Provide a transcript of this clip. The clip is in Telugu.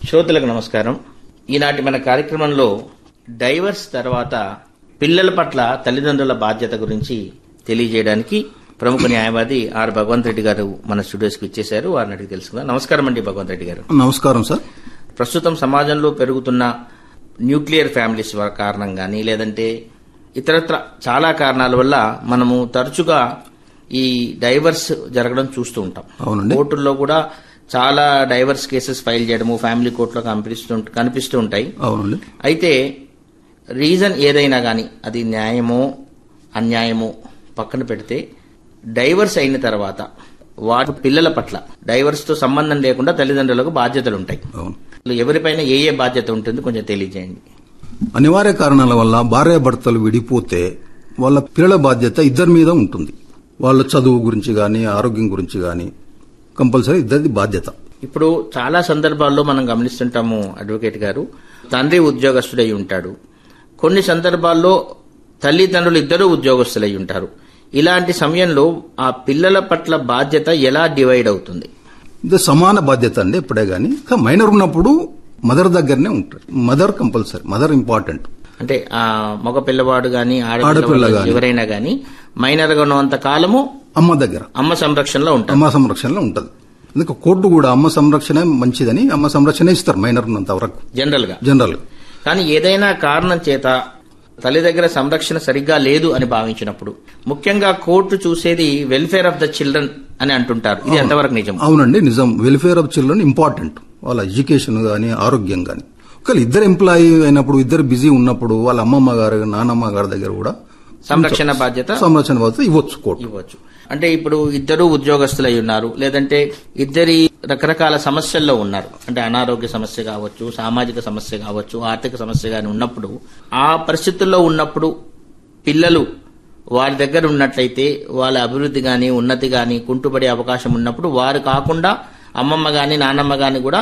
శ్రోతలకు నమస్కారం ఈనాటి మన కార్యక్రమంలో డైవర్స్ తర్వాత పిల్లల పట్ల తల్లిదండ్రుల బాధ్యత గురించి తెలియజేయడానికి ప్రముఖ న్యాయవాది ఆర్ భగవంత్ రెడ్డి గారు మన స్టూడియోస్కి ఇచ్చేశారు వారిని అడిగి తెలుసుకుందాం నమస్కారం అండి భగవంత్ రెడ్డి గారు నమస్కారం సార్ ప్రస్తుతం సమాజంలో పెరుగుతున్న న్యూక్లియర్ ఫ్యామిలీస్ వ- కారణం కానీ లేదంటే ఇతరత్ర చాలా కారణాల వల్ల మనము తరచుగా ఈ డైవర్స్ జరగడం చూస్తూ ఉంటాం అవునండి. కోర్టుల్లో కూడా చాలా డైవర్స్ కేసెస్ ఫైల్ చేయడము ఫ్యామిలీ కోర్టులో కనిపిస్తూ కనిపిస్తూ ఉంటాయి అవునండి అయితే రీజన్ ఏదైనా కానీ అది న్యాయమో అన్యాయమో పక్కన పెడితే డైవర్స్ అయిన తర్వాత వాటి పిల్లల పట్ల డైవర్స్ తో సంబంధం లేకుండా తల్లిదండ్రులకు బాధ్యతలు ఉంటాయి అవును ఎవరిపైన ఏ ఏ బాధ్యత ఉంటుంది కొంచెం తెలియజేయండి అనివార్య కారణాల వల్ల భార్యాభర్తలు విడిపోతే వాళ్ళ పిల్లల బాధ్యత ఇద్దరి మీద ఉంటుంది వాళ్ళ చదువు గురించి కానీ ఆరోగ్యం గురించి కానీ కంపల్సరీ ఇద్దరిది బాధ్యత ఇప్పుడు చాలా సందర్భాల్లో మనం గమనిస్తుంటాము అడ్వకేట్ గారు తండ్రి ఉద్యోగస్తుడై ఉంటాడు కొన్ని సందర్భాల్లో తల్లిదండ్రులు ఇద్దరు ఉద్యోగస్తులై ఉంటారు ఇలాంటి సమయంలో ఆ పిల్లల పట్ల బాధ్యత ఎలా డివైడ్ అవుతుంది ఇది సమాన బాధ్యత అండి ఎప్పుడే కానీ మైనర్ ఉన్నప్పుడు మదర్ దగ్గరనే ఉంటారు మదర్ కంపల్సరీ మదర్ ఇంపార్టెంట్ అంటే ఆ మగ పిల్లవాడు గాని ఆడపిల్ల ఆడపిల్ల గాని. ఎవరైనా గాని మైనర్ గా ఉన్నంత కాలము అమ్మ దగ్గర అమ్మ సంరక్షణలో ఉంటారు అమ్మ సంరక్షణలో ఉంటుంది అందుకే కోర్టు కూడా అమ్మ సంరక్షణ మంచిదని అమ్మ సంరక్షణ ఇస్తారు మైనర్ ఉన్నంత వరకు జనరల్ గా జనరల్ కానీ ఏదైనా కారణం చేత తల్లి దగ్గర సంరక్షణ సరిగ్గా లేదు అని భావించినప్పుడు ముఖ్యంగా కోర్టు చూసేది వెల్ఫేర్ ఆఫ్ ద చిల్డ్రన్ అని అంటుంటారు ఇది ఎంతవరకు నిజం అవునండి నిజం వెల్ఫేర్ ఆఫ్ చిల్డ్రన్ ఇంపార్టెంట్ వాళ్ళ ఎడ్యుకేషన్ కానీ ఆరోగ్యం కానీ ఒకవేళ ఇద్దరు ఎంప్లాయీ అయినప్పుడు ఇద్దరు బిజీ ఉన్నప్పుడు వాళ్ళ అమ్మమ్మ గారు నానమ్మ గారి దగ్గర కూడా సంరక్షణ బాధ్యత సంరక్షణ బాధ్యత ఇవ్వచ్చు కోర్టు ఇవ్వచ్చు అంటే ఇప్పుడు ఇద్దరు ఉద్యోగస్తులై ఉన్నారు లేదంటే ఇద్దరి రకరకాల సమస్యల్లో ఉన్నారు అంటే అనారోగ్య సమస్య కావచ్చు సామాజిక సమస్య కావచ్చు ఆర్థిక సమస్య కానీ ఉన్నప్పుడు ఆ పరిస్థితుల్లో ఉన్నప్పుడు పిల్లలు వారి దగ్గర ఉన్నట్లయితే వాళ్ళ అభివృద్ధి గాని ఉన్నతి గాని కుంటుపడే అవకాశం ఉన్నప్పుడు వారు కాకుండా అమ్మమ్మ గాని నాన్నమ్మ గాని కూడా